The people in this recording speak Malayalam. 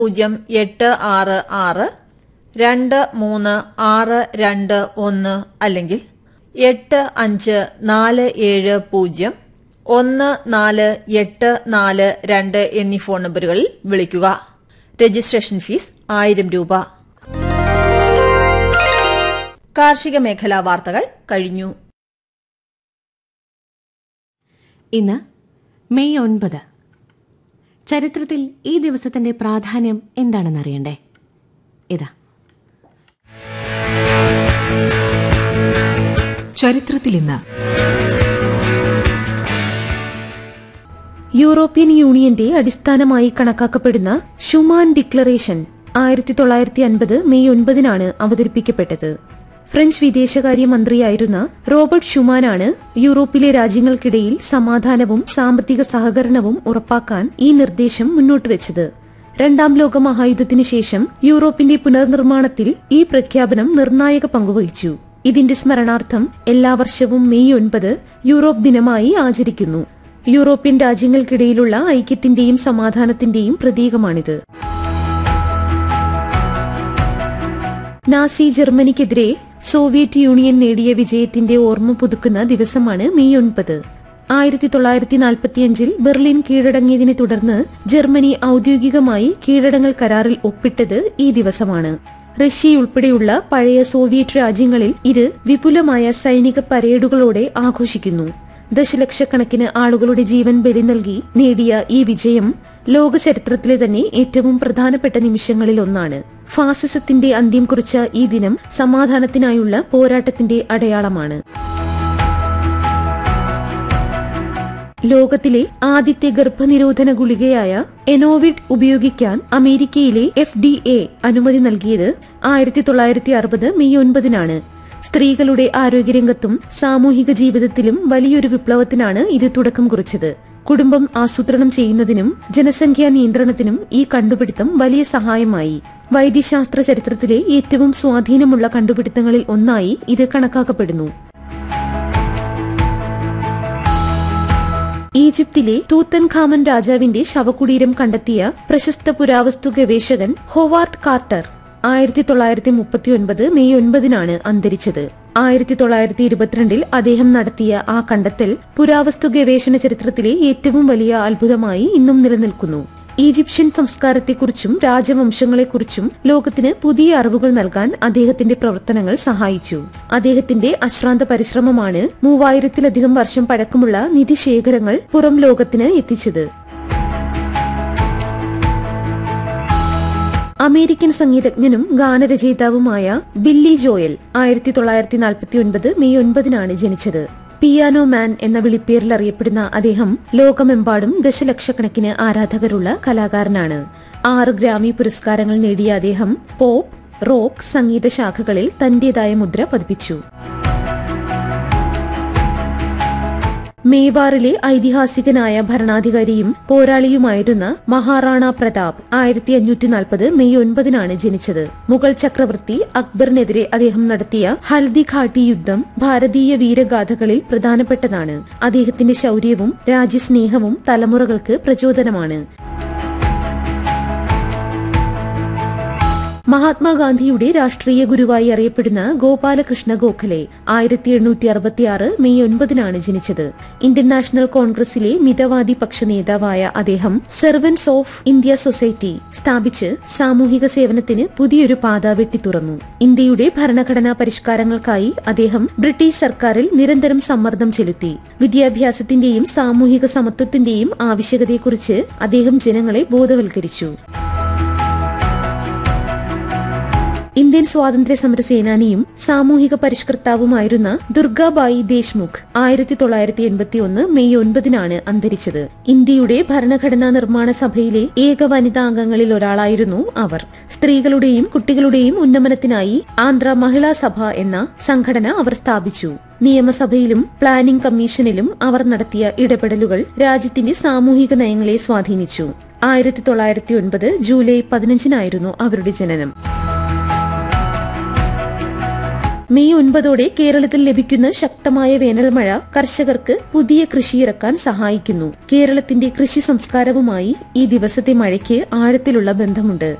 പൂജ്യം എട്ട് ആറ് ആറ് രണ്ട് മൂന്ന് ആറ് രണ്ട് ഒന്ന് അല്ലെങ്കിൽ എട്ട് അഞ്ച് നാല് ഏഴ് പൂജ്യം ഒന്ന് നാല് എട്ട് നാല് രണ്ട് എന്നീ ഫോൺ നമ്പറുകളിൽ വിളിക്കുക രജിസ്ട്രേഷൻ ഫീസ് ആയിരം രൂപ കാർഷിക മേഖലാ വാർത്തകൾ കഴിഞ്ഞു ഇന്ന് മെയ് ഒൻപത് ചരിത്രത്തിൽ ഈ ദിവസത്തിന്റെ പ്രാധാന്യം എന്താണെന്നറിയണ്ടേ ഇതാ ചരിത്രത്തിൽ ഇന്ന് യൂറോപ്യൻ യൂണിയന്റെ അടിസ്ഥാനമായി കണക്കാക്കപ്പെടുന്ന ഷുമാൻ ഡിക്ലറേഷൻ ആയിരത്തി തൊള്ളായിരത്തി അൻപത് മെയ് ഒൻപതിനാണ് അവതരിപ്പിക്കപ്പെട്ടത് ഫ്രഞ്ച് വിദേശകാര്യ മന്ത്രിയായിരുന്ന റോബർട്ട് ഷുമാനാണ് യൂറോപ്പിലെ രാജ്യങ്ങൾക്കിടയിൽ സമാധാനവും സാമ്പത്തിക സഹകരണവും ഉറപ്പാക്കാൻ ഈ നിർദ്ദേശം മുന്നോട്ടുവച്ചത് രണ്ടാം ലോക മഹായുദ്ധത്തിനു ശേഷം യൂറോപ്പിന്റെ പുനർനിർമ്മാണത്തിൽ ഈ പ്രഖ്യാപനം നിർണായക പങ്കുവഹിച്ചു ഇതിന്റെ സ്മരണാർത്ഥം എല്ലാ വർഷവും മെയ് ഒൻപത് യൂറോപ്പ് ദിനമായി ആചരിക്കുന്നു യൂറോപ്യൻ രാജ്യങ്ങൾക്കിടയിലുള്ള ഐക്യത്തിന്റെയും സമാധാനത്തിന്റെയും പ്രതീകമാണിത് നാസി ജർമ്മനിക്കെതിരെ സോവിയറ്റ് യൂണിയൻ നേടിയ വിജയത്തിന്റെ ഓർമ്മ പുതുക്കുന്ന ദിവസമാണ് മെയ് ഒൻപത് ആയിരത്തി തൊള്ളായിരത്തി നാൽപ്പത്തിയഞ്ചിൽ ബെർലിൻ കീഴടങ്ങിയതിനെ തുടർന്ന് ജർമ്മനി ഔദ്യോഗികമായി കീഴടങ്ങൽ കരാറിൽ ഒപ്പിട്ടത് ഈ ദിവസമാണ് റഷ്യയുൾപ്പെടെയുള്ള പഴയ സോവിയറ്റ് രാജ്യങ്ങളിൽ ഇത് വിപുലമായ സൈനിക പരേഡുകളോടെ ആഘോഷിക്കുന്നു ദശലക്ഷക്കണക്കിന് ആളുകളുടെ ജീവൻ ബലി നൽകി നേടിയ ഈ വിജയം ലോക ചരിത്രത്തിലെ തന്നെ ഏറ്റവും പ്രധാനപ്പെട്ട നിമിഷങ്ങളിൽ ഒന്നാണ് ഫാസിസത്തിന്റെ അന്ത്യം കുറിച്ച ഈ ദിനം സമാധാനത്തിനായുള്ള പോരാട്ടത്തിന്റെ അടയാളമാണ് ലോകത്തിലെ ആദ്യത്തെ ഗർഭനിരോധന ഗുളികയായ എനോവിഡ് ഉപയോഗിക്കാൻ അമേരിക്കയിലെ എഫ് ഡി എ അനുമതി നൽകിയത് ആയിരത്തി തൊള്ളായിരത്തി അറുപത് മെയ് ഒൻപതിനാണ് സ്ത്രീകളുടെ ആരോഗ്യരംഗത്തും സാമൂഹിക ജീവിതത്തിലും വലിയൊരു വിപ്ലവത്തിനാണ് ഇത് തുടക്കം കുറിച്ചത് കുടുംബം ആസൂത്രണം ചെയ്യുന്നതിനും ജനസംഖ്യാ നിയന്ത്രണത്തിനും ഈ കണ്ടുപിടുത്തം വലിയ സഹായമായി വൈദ്യശാസ്ത്ര ചരിത്രത്തിലെ ഏറ്റവും സ്വാധീനമുള്ള കണ്ടുപിടുത്തങ്ങളിൽ ഒന്നായി ഇത് കണക്കാക്കപ്പെടുന്നു ഈജിപ്തിലെ തൂത്തൻ ഖാമൻ രാജാവിന്റെ ശവകുടീരം കണ്ടെത്തിയ പ്രശസ്ത പുരാവസ്തു ഗവേഷകൻ ഹോവാർഡ് കാർട്ടർ ആയിരത്തി തൊള്ളായിരത്തി മുപ്പത്തിയൊൻപത് മെയ് ഒൻപതിനാണ് അന്തരിച്ചത് ആയിരത്തി തൊള്ളായിരത്തി ഇരുപത്തിരണ്ടിൽ അദ്ദേഹം നടത്തിയ ആ കണ്ടെത്തൽ പുരാവസ്തു ഗവേഷണ ചരിത്രത്തിലെ ഏറ്റവും വലിയ അത്ഭുതമായി ഇന്നും നിലനിൽക്കുന്നു ഈജിപ്ഷ്യൻ സംസ്കാരത്തെക്കുറിച്ചും രാജവംശങ്ങളെക്കുറിച്ചും ലോകത്തിന് പുതിയ അറിവുകൾ നൽകാൻ അദ്ദേഹത്തിന്റെ പ്രവർത്തനങ്ങൾ സഹായിച്ചു അദ്ദേഹത്തിന്റെ അശ്രാന്ത പരിശ്രമമാണ് മൂവായിരത്തിലധികം വർഷം പഴക്കമുള്ള നിധിശേഖരങ്ങൾ പുറം ലോകത്തിന് എത്തിച്ചത് അമേരിക്കൻ സംഗീതജ്ഞനും ഗാനരചയിതാവുമായ ബില്ലി ജോയൽ ആയിരത്തി തൊള്ളായിരത്തി നാൽപ്പത്തി ഒൻപത് മെയ് ഒൻപതിനാണ് ജനിച്ചത് പിയാനോ മാൻ എന്ന വിളിപ്പേരിൽ അറിയപ്പെടുന്ന അദ്ദേഹം ലോകമെമ്പാടും ദശലക്ഷക്കണക്കിന് ആരാധകരുള്ള കലാകാരനാണ് ആറ് ഗ്രാമി പുരസ്കാരങ്ങൾ നേടിയ അദ്ദേഹം പോപ്പ് റോക്ക് സംഗീത ശാഖകളിൽ തന്റേതായ മുദ്ര പതിപ്പിച്ചു മേവാറിലെ ഐതിഹാസികനായ ഭരണാധികാരിയും പോരാളിയുമായിരുന്ന മഹാറാണ പ്രതാപ് ആയിരത്തി അഞ്ഞൂറ്റി നാൽപ്പത് മെയ് ഒൻപതിനാണ് ജനിച്ചത് മുഗൾ ചക്രവർത്തി അക്ബറിനെതിരെ അദ്ദേഹം നടത്തിയ ഹൽദി ഘാട്ടി യുദ്ധം ഭാരതീയ വീരഗാഥകളിൽ പ്രധാനപ്പെട്ടതാണ് അദ്ദേഹത്തിന്റെ ശൌര്യവും രാജ്യസ്നേഹവും തലമുറകൾക്ക് പ്രചോദനമാണ് മഹാത്മാഗാന്ധിയുടെ രാഷ്ട്രീയ ഗുരുവായി അറിയപ്പെടുന്ന ഗോപാലകൃഷ്ണ ഗോഖലെ ആയിരത്തി എണ്ണൂറ്റി അറുപത്തിയാറ് മെയ് ഒൻപതിനാണ് ജനിച്ചത് ഇന്ത്യൻ നാഷണൽ കോൺഗ്രസിലെ മിതവാദി പക്ഷ നേതാവായ അദ്ദേഹം സെർവൻസ് ഓഫ് ഇന്ത്യ സൊസൈറ്റി സ്ഥാപിച്ച് സാമൂഹിക സേവനത്തിന് പുതിയൊരു പാത വെട്ടിത്തുറന്നു ഇന്ത്യയുടെ ഭരണഘടനാ പരിഷ്കാരങ്ങൾക്കായി അദ്ദേഹം ബ്രിട്ടീഷ് സർക്കാരിൽ നിരന്തരം സമ്മർദ്ദം ചെലുത്തി വിദ്യാഭ്യാസത്തിന്റെയും സാമൂഹിക സമത്വത്തിന്റെയും ആവശ്യകതയെക്കുറിച്ച് അദ്ദേഹം ജനങ്ങളെ ബോധവൽക്കരിച്ചു ഇന്ത്യൻ സ്വാതന്ത്ര്യ സമര സേനാനിയും സാമൂഹിക പരിഷ്കർത്താവുമായിരുന്ന ദുർഗാബായി ദേശ്മുഖ് ആയിരത്തി തൊള്ളായിരത്തി എൺപത്തി ഒന്ന് മെയ് ഒൻപതിനാണ് അന്തരിച്ചത് ഇന്ത്യയുടെ ഭരണഘടനാ നിർമ്മാണ സഭയിലെ ഏക വനിതാ അംഗങ്ങളിൽ ഒരാളായിരുന്നു അവർ സ്ത്രീകളുടെയും കുട്ടികളുടെയും ഉന്നമനത്തിനായി ആന്ധ്ര മഹിളാ സഭ എന്ന സംഘടന അവർ സ്ഥാപിച്ചു നിയമസഭയിലും പ്ലാനിംഗ് കമ്മീഷനിലും അവർ നടത്തിയ ഇടപെടലുകൾ രാജ്യത്തിന്റെ സാമൂഹിക നയങ്ങളെ സ്വാധീനിച്ചു ആയിരത്തി തൊള്ളായിരത്തി ഒൻപത് ജൂലൈ പതിനഞ്ചിനായിരുന്നു അവരുടെ ജനനം മെയ് ഒൻപതോടെ കേരളത്തിൽ ലഭിക്കുന്ന ശക്തമായ വേനൽ മഴ കർഷകർക്ക് പുതിയ കൃഷിയിറക്കാൻ സഹായിക്കുന്നു കേരളത്തിന്റെ കൃഷി സംസ്കാരവുമായി ഈ ദിവസത്തെ മഴയ്ക്ക് ആഴത്തിലുള്ള ബന്ധമുണ്ട്